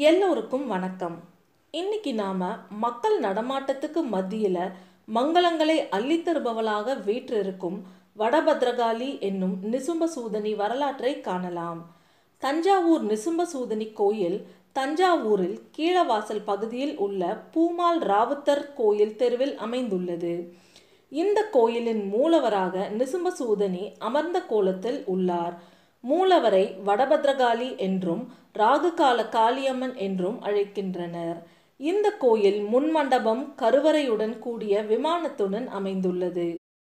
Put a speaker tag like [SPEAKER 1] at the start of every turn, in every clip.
[SPEAKER 1] எல்லோருக்கும் வணக்கம் இன்னைக்கு நாம மக்கள் நடமாட்டத்துக்கு மத்தியில மங்களங்களை அள்ளித் தருபவளாக வீற்றிருக்கும் வடபத்ரகாளி என்னும் நிசும்பசூதனி வரலாற்றை காணலாம் தஞ்சாவூர் நிசும்பசூதனி கோயில் தஞ்சாவூரில் கீழவாசல் பகுதியில் உள்ள பூமால் ராவுத்தர் கோயில் தெருவில் அமைந்துள்ளது இந்த கோயிலின் மூலவராக நிசும்பசூதனி அமர்ந்த கோலத்தில் உள்ளார் மூலவரை வடபத்ரகாளி என்றும் ராகுகால காளியம்மன் என்றும் அழைக்கின்றனர் இந்த கோயில் முன்மண்டபம் கருவறையுடன் கூடிய விமானத்துடன் அமைந்துள்ளது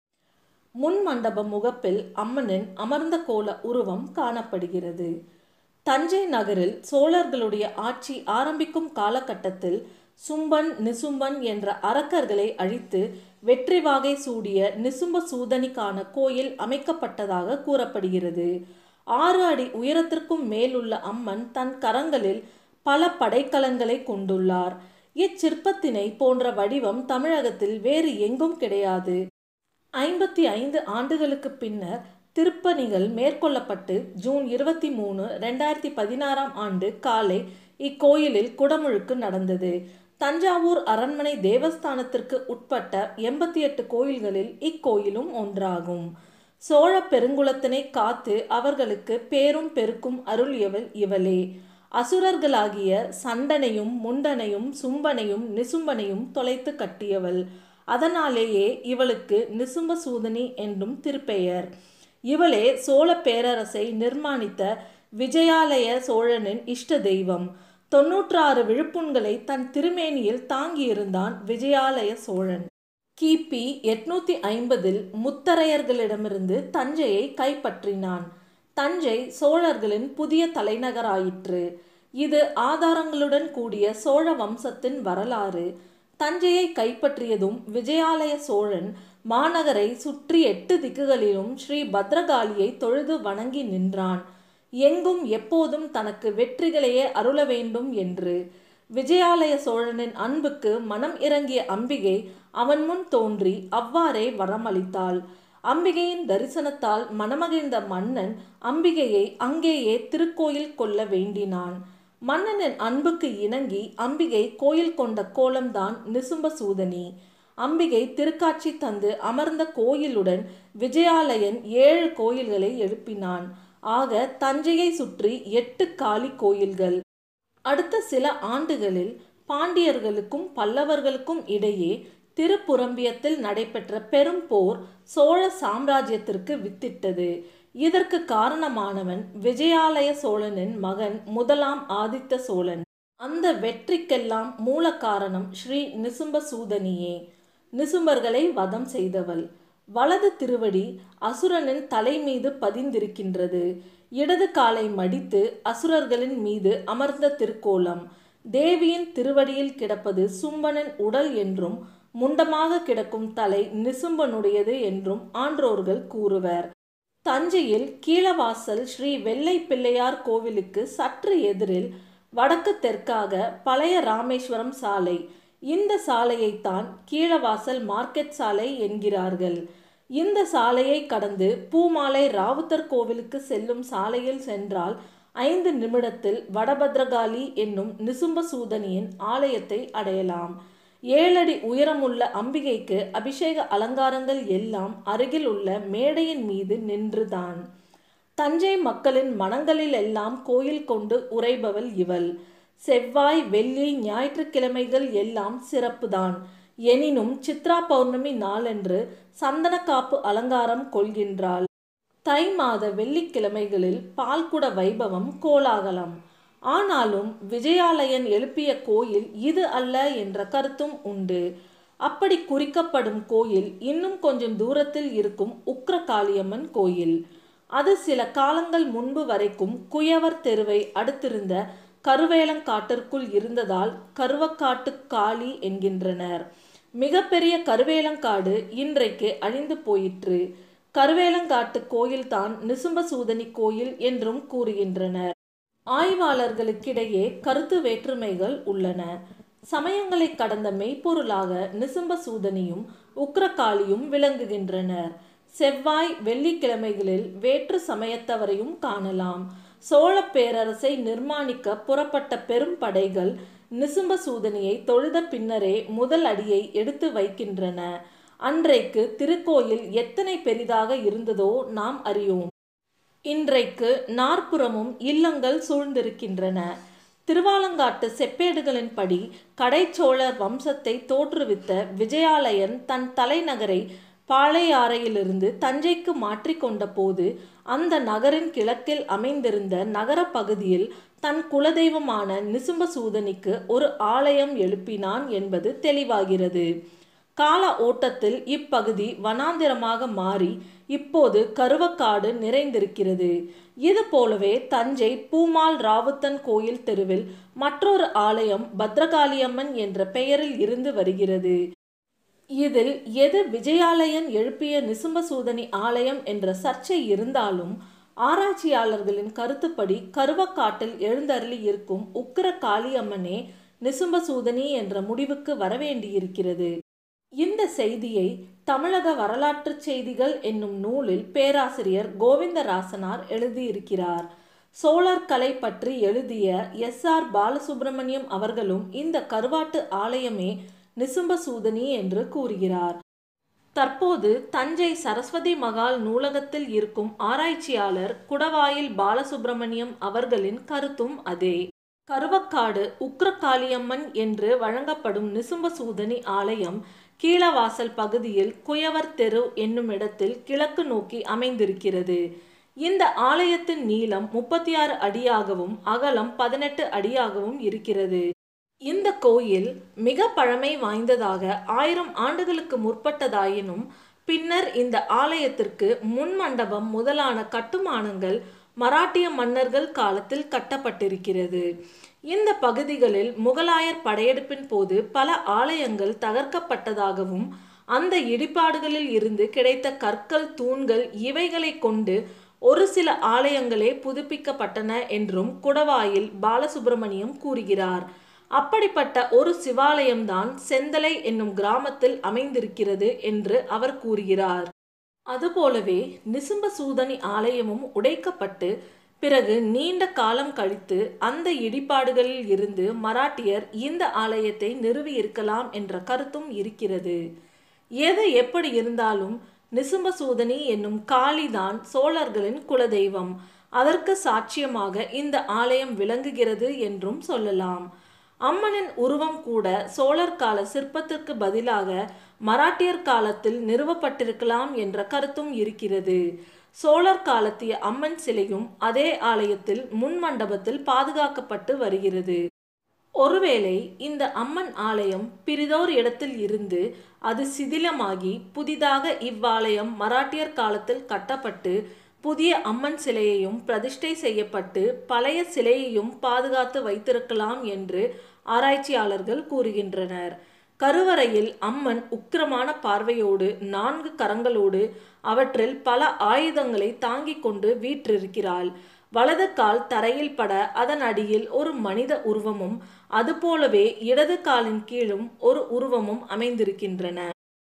[SPEAKER 1] முன் மண்டப முகப்பில் அம்மனின் அமர்ந்த கோல உருவம் காணப்படுகிறது தஞ்சை நகரில் சோழர்களுடைய ஆட்சி ஆரம்பிக்கும் காலகட்டத்தில் சும்பன் நிசும்பன் என்ற அரக்கர்களை அழித்து வெற்றி வாகை சூடிய நிசும்ப சூதனிக்கான கோயில் அமைக்கப்பட்டதாக கூறப்படுகிறது ஆறு அடி உயரத்திற்கும் மேலுள்ள அம்மன் தன் கரங்களில் பல படைக்கலங்களை கொண்டுள்ளார் இச்சிற்பத்தினை போன்ற வடிவம் தமிழகத்தில் வேறு எங்கும் கிடையாது ஐம்பத்தி ஐந்து ஆண்டுகளுக்கு பின்னர் திருப்பணிகள் மேற்கொள்ளப்பட்டு ஜூன் இருபத்தி மூணு ரெண்டாயிரத்தி பதினாறாம் ஆண்டு காலை இக்கோயிலில் குடமுழுக்கு நடந்தது தஞ்சாவூர் அரண்மனை தேவஸ்தானத்திற்கு உட்பட்ட எண்பத்தி எட்டு கோயில்களில் இக்கோயிலும் ஒன்றாகும் சோழ பெருங்குலத்தினை காத்து அவர்களுக்கு பேரும் பெருக்கும் அருளியவள் இவளே அசுரர்களாகிய சண்டனையும் முண்டனையும் சும்பனையும் நிசும்பனையும் தொலைத்து கட்டியவள் அதனாலேயே இவளுக்கு நிசும்ப சூதனி என்றும் திருப்பெயர் இவளே சோழ பேரரசை நிர்மாணித்த விஜயாலய சோழனின் இஷ்ட தெய்வம் தொன்னூற்றாறு விழுப்புண்களை தன் திருமேனியில் தாங்கியிருந்தான் விஜயாலய சோழன் கிபி எட்நூத்தி ஐம்பதில் முத்தரையர்களிடமிருந்து தஞ்சையை கைப்பற்றினான் தஞ்சை சோழர்களின் புதிய தலைநகராயிற்று இது ஆதாரங்களுடன் கூடிய சோழ வம்சத்தின் வரலாறு தஞ்சையை கைப்பற்றியதும் விஜயாலய சோழன் மாநகரை சுற்றி எட்டு திக்குகளிலும் ஸ்ரீ பத்ரகாளியை தொழுது வணங்கி நின்றான் எங்கும் எப்போதும் தனக்கு வெற்றிகளையே அருள வேண்டும் என்று விஜயாலய சோழனின் அன்புக்கு மனம் இறங்கிய அம்பிகை அவன் முன் தோன்றி அவ்வாறே வரமளித்தாள் அம்பிகையின் தரிசனத்தால் மனமகிழ்ந்த மன்னன் அம்பிகையை அங்கேயே திருக்கோயில் கொள்ள வேண்டினான் மன்னனின் அன்புக்கு இணங்கி அம்பிகை கோயில் கொண்ட கோலம்தான் நிசும்ப சூதனி அம்பிகை திருக்காட்சி தந்து அமர்ந்த கோயிலுடன் விஜயாலயன் ஏழு கோயில்களை எழுப்பினான் ஆக தஞ்சையை சுற்றி எட்டு காளி கோயில்கள் அடுத்த சில ஆண்டுகளில் பாண்டியர்களுக்கும் பல்லவர்களுக்கும் இடையே திருப்புரம்பியத்தில் நடைபெற்ற பெரும் போர் சோழ சாம்ராஜ்யத்திற்கு வித்திட்டது இதற்கு காரணமானவன் விஜயாலய சோழனின் மகன் முதலாம் ஆதித்த சோழன் அந்த வெற்றிக்கெல்லாம் மூல காரணம் ஸ்ரீ நிசும்ப சூதனியே நிசும்பர்களை வதம் செய்தவள் வலது திருவடி அசுரனின் தலை மீது பதிந்திருக்கின்றது இடது காலை மடித்து அசுரர்களின் மீது அமர்ந்த திருக்கோலம் தேவியின் திருவடியில் கிடப்பது சும்பனின் உடல் என்றும் முண்டமாக கிடக்கும் தலை நிசும்பனுடையது என்றும் ஆன்றோர்கள் கூறுவர் தஞ்சையில் கீழவாசல் ஸ்ரீ வெள்ளை பிள்ளையார் கோவிலுக்கு சற்று எதிரில் வடக்கு தெற்காக பழைய ராமேஸ்வரம் சாலை இந்த சாலையைத்தான் கீழவாசல் மார்க்கெட் சாலை என்கிறார்கள் இந்த சாலையை கடந்து பூமாலை ராவுத்தர் கோவிலுக்கு செல்லும் சாலையில் சென்றால் ஐந்து நிமிடத்தில் வடபத்ரகாளி என்னும் நிசும்ப சூதனியின் ஆலயத்தை அடையலாம் ஏழடி உயரமுள்ள அம்பிகைக்கு அபிஷேக அலங்காரங்கள் எல்லாம் அருகில் உள்ள மேடையின் மீது நின்றுதான் தஞ்சை மக்களின் மனங்களில் எல்லாம் கோயில் கொண்டு உரைபவள் இவள் செவ்வாய் வெள்ளி ஞாயிற்றுக்கிழமைகள் எல்லாம் சிறப்புதான் எனினும் சித்ரா பௌர்ணமி நாளன்று சந்தன காப்பு அலங்காரம் கொள்கின்றாள் தை மாத வெள்ளிக்கிழமைகளில் பால்குட வைபவம் கோலாகலம் ஆனாலும் விஜயாலயன் எழுப்பிய கோயில் இது அல்ல என்ற கருத்தும் உண்டு அப்படி குறிக்கப்படும் கோயில் இன்னும் கொஞ்சம் தூரத்தில் இருக்கும் உக்ரகாளியம்மன் கோயில் அது சில காலங்கள் முன்பு வரைக்கும் குயவர் தெருவை அடுத்திருந்த கருவேலங்காட்டிற்குள் இருந்ததால் கருவக்காட்டு காளி என்கின்றனர் மிகப்பெரிய கருவேலங்காடு இன்றைக்கு அழிந்து போயிற்று கருவேலங்காட்டு கோயில்தான் நிசும்பசூதனி கோயில் என்றும் கூறுகின்றனர் ஆய்வாளர்களுக்கிடையே கருத்து வேற்றுமைகள் உள்ளன சமயங்களை கடந்த மெய்ப்பொருளாக நிசும்ப சூதனியும் உக்ரகாளியும் விளங்குகின்றனர் செவ்வாய் வெள்ளிக்கிழமைகளில் வேற்று சமயத்தவரையும் காணலாம் சோழ பேரரசை நிர்மாணிக்க புறப்பட்ட பெரும் படைகள் நிசும்பசூதனியை தொழுத பின்னரே முதல் அடியை எடுத்து வைக்கின்றன அன்றைக்கு திருக்கோயில் எத்தனை பெரிதாக இருந்ததோ நாம் அறியோம் இன்றைக்கு நாற்புறமும் இல்லங்கள் சூழ்ந்திருக்கின்றன திருவாலங்காட்டு செப்பேடுகளின்படி கடைச்சோழர் வம்சத்தை தோற்றுவித்த விஜயாலயன் தன் தலைநகரை பாளையாறையிலிருந்து தஞ்சைக்கு மாற்றிக்கொண்ட போது அந்த நகரின் கிழக்கில் அமைந்திருந்த நகர பகுதியில் தன் குலதெய்வமான நிசும்பசூதனிக்கு ஒரு ஆலயம் எழுப்பினான் என்பது தெளிவாகிறது கால ஓட்டத்தில் இப்பகுதி வனாந்திரமாக மாறி இப்போது கருவக்காடு நிறைந்திருக்கிறது இது போலவே தஞ்சை பூமால் ராவுத்தன் கோயில் தெருவில் மற்றொரு ஆலயம் பத்ரகாளியம்மன் என்ற பெயரில் இருந்து வருகிறது இதில் எது விஜயாலயன் எழுப்பிய நிசும்பசூதனி ஆலயம் என்ற சர்ச்சை இருந்தாலும் ஆராய்ச்சியாளர்களின் கருத்துப்படி கருவக்காட்டில் எழுந்தருளி இருக்கும் உக்கிர காளியம்மனே நிசும்பசூதனி என்ற முடிவுக்கு வரவேண்டியிருக்கிறது இந்த செய்தியை தமிழக வரலாற்று செய்திகள் என்னும் நூலில் பேராசிரியர் கோவிந்தராசனார் எழுதியிருக்கிறார் சோழர் கலை பற்றி எழுதிய எஸ் ஆர் பாலசுப்பிரமணியம் அவர்களும் இந்த கருவாட்டு ஆலயமே நிசும்பசூதனி என்று கூறுகிறார் தற்போது தஞ்சை சரஸ்வதி மகால் நூலகத்தில் இருக்கும் ஆராய்ச்சியாளர் குடவாயில் பாலசுப்பிரமணியம் அவர்களின் கருத்தும் அதே கருவக்காடு உக்ரகாளியம்மன் என்று வழங்கப்படும் நிசும்பசூதனி ஆலயம் கீழவாசல் பகுதியில் குயவர் தெரு என்னும் இடத்தில் கிழக்கு நோக்கி அமைந்திருக்கிறது இந்த ஆலயத்தின் நீளம் முப்பத்தி ஆறு அடியாகவும் அகலம் பதினெட்டு அடியாகவும் இருக்கிறது இந்த கோயில் மிக பழமை வாய்ந்ததாக ஆயிரம் ஆண்டுகளுக்கு முற்பட்டதாயினும் பின்னர் இந்த ஆலயத்திற்கு முன் மண்டபம் முதலான கட்டுமானங்கள் மராட்டிய மன்னர்கள் காலத்தில் கட்டப்பட்டிருக்கிறது இந்த பகுதிகளில் முகலாயர் படையெடுப்பின் போது பல ஆலயங்கள் தகர்க்கப்பட்டதாகவும் அந்த இடிபாடுகளில் இருந்து கிடைத்த கற்கள் தூண்கள் இவைகளை கொண்டு ஒரு சில ஆலயங்களே புதுப்பிக்கப்பட்டன என்றும் குடவாயில் பாலசுப்பிரமணியம் கூறுகிறார் அப்படிப்பட்ட ஒரு சிவாலயம்தான் செந்தலை என்னும் கிராமத்தில் அமைந்திருக்கிறது என்று அவர் கூறுகிறார் அதுபோலவே நிசும்பசூதனி ஆலயமும் உடைக்கப்பட்டு பிறகு நீண்ட காலம் கழித்து அந்த இடிபாடுகளில் இருந்து மராட்டியர் இந்த ஆலயத்தை நிறுவியிருக்கலாம் என்ற கருத்தும் இருக்கிறது எது எப்படி இருந்தாலும் நிசும்பசூதனி என்னும் காளிதான் சோழர்களின் குலதெய்வம் அதற்கு சாட்சியமாக இந்த ஆலயம் விளங்குகிறது என்றும் சொல்லலாம் அம்மனின் உருவம் கூட சோழர் கால சிற்பத்திற்கு பதிலாக மராட்டியர் காலத்தில் நிறுவப்பட்டிருக்கலாம் என்ற கருத்தும் இருக்கிறது சோழர் காலத்திய அம்மன் சிலையும் அதே ஆலயத்தில் முன் மண்டபத்தில் பாதுகாக்கப்பட்டு வருகிறது ஒருவேளை இந்த அம்மன் ஆலயம் பிரிதோர் இடத்தில் இருந்து அது சிதிலமாகி புதிதாக இவ்வாலயம் மராட்டியர் காலத்தில் கட்டப்பட்டு புதிய அம்மன் சிலையையும் பிரதிஷ்டை செய்யப்பட்டு பழைய சிலையையும் பாதுகாத்து வைத்திருக்கலாம் என்று ஆராய்ச்சியாளர்கள் கூறுகின்றனர் கருவறையில் அம்மன் உக்கிரமான பார்வையோடு நான்கு கரங்களோடு அவற்றில் பல ஆயுதங்களை தாங்கிக் கொண்டு வீற்றிருக்கிறாள் வலது கால் தரையில் பட அதன் அடியில் ஒரு மனித உருவமும் அதுபோலவே இடது காலின் கீழும் ஒரு உருவமும் அமைந்திருக்கின்றன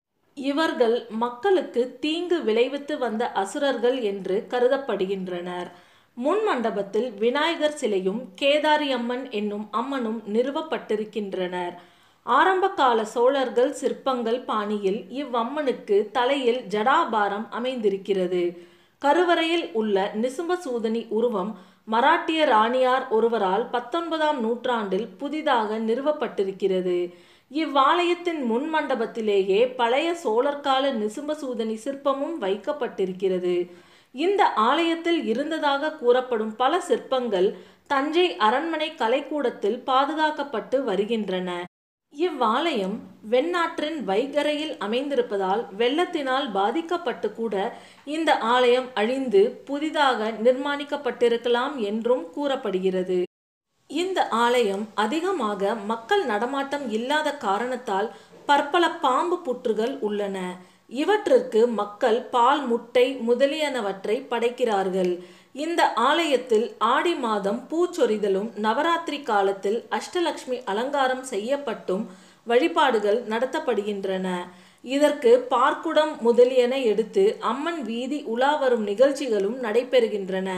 [SPEAKER 1] இவர்கள் மக்களுக்கு தீங்கு விளைவித்து வந்த அசுரர்கள் என்று கருதப்படுகின்றனர் முன் மண்டபத்தில் விநாயகர் சிலையும் கேதாரியம்மன் என்னும் அம்மனும் நிறுவப்பட்டிருக்கின்றனர் ஆரம்பகால சோழர்கள் சிற்பங்கள் பாணியில் இவ்வம்மனுக்கு தலையில் ஜடாபாரம் அமைந்திருக்கிறது கருவறையில் உள்ள நிசும்பசூதனி உருவம் மராட்டிய ராணியார் ஒருவரால் பத்தொன்பதாம் நூற்றாண்டில் புதிதாக நிறுவப்பட்டிருக்கிறது இவ்வாலயத்தின் முன் மண்டபத்திலேயே பழைய சோழர்கால நிசும்பசூதனி சிற்பமும் வைக்கப்பட்டிருக்கிறது இந்த ஆலயத்தில் இருந்ததாக கூறப்படும் பல சிற்பங்கள் தஞ்சை அரண்மனை கலைக்கூடத்தில் பாதுகாக்கப்பட்டு வருகின்றன இவ்வாலயம் வெண்ணாற்றின் வைகரையில் அமைந்திருப்பதால் வெள்ளத்தினால் பாதிக்கப்பட்டு கூட இந்த ஆலயம் அழிந்து புதிதாக நிர்மாணிக்கப்பட்டிருக்கலாம் என்றும் கூறப்படுகிறது இந்த ஆலயம் அதிகமாக மக்கள் நடமாட்டம் இல்லாத காரணத்தால் பற்பல பாம்பு புற்றுகள் உள்ளன இவற்றிற்கு மக்கள் பால் முட்டை முதலியனவற்றை படைக்கிறார்கள் இந்த ஆலயத்தில் ஆடி மாதம் பூச்சொரிதலும் நவராத்திரி காலத்தில் அஷ்டலக்ஷ்மி அலங்காரம் செய்யப்பட்டும் வழிபாடுகள் நடத்தப்படுகின்றன இதற்கு பார்க்குடம் முதலியன எடுத்து அம்மன் வீதி உலா வரும் நிகழ்ச்சிகளும் நடைபெறுகின்றன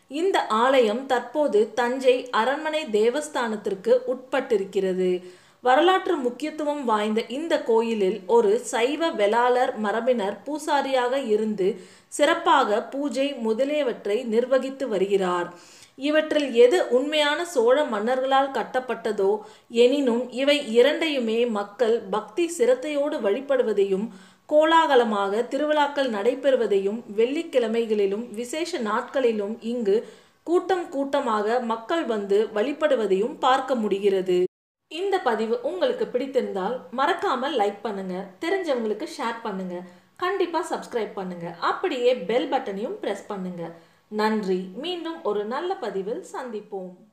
[SPEAKER 1] இந்த ஆலயம் தற்போது தஞ்சை அரண்மனை தேவஸ்தானத்திற்கு உட்பட்டிருக்கிறது வரலாற்று முக்கியத்துவம் வாய்ந்த இந்த கோயிலில் ஒரு சைவ வெளாளர் மரபினர் பூசாரியாக இருந்து சிறப்பாக பூஜை முதலியவற்றை நிர்வகித்து வருகிறார் இவற்றில் எது உண்மையான சோழ மன்னர்களால் கட்டப்பட்டதோ எனினும் இவை இரண்டையுமே மக்கள் பக்தி சிரத்தையோடு வழிபடுவதையும் கோலாகலமாக திருவிழாக்கள் நடைபெறுவதையும் வெள்ளிக்கிழமைகளிலும் விசேஷ நாட்களிலும் இங்கு கூட்டம் கூட்டமாக மக்கள் வந்து வழிபடுவதையும் பார்க்க முடிகிறது இந்த பதிவு உங்களுக்கு பிடித்திருந்தால் மறக்காம லைக் பண்ணுங்க தெரிஞ்சவங்களுக்கு ஷேர் பண்ணுங்க கண்டிப்பா சப்ஸ்கிரைப் பண்ணுங்க அப்படியே பெல் பட்டனையும் பிரஸ் பண்ணுங்க நன்றி மீண்டும் ஒரு நல்ல பதிவில் சந்திப்போம்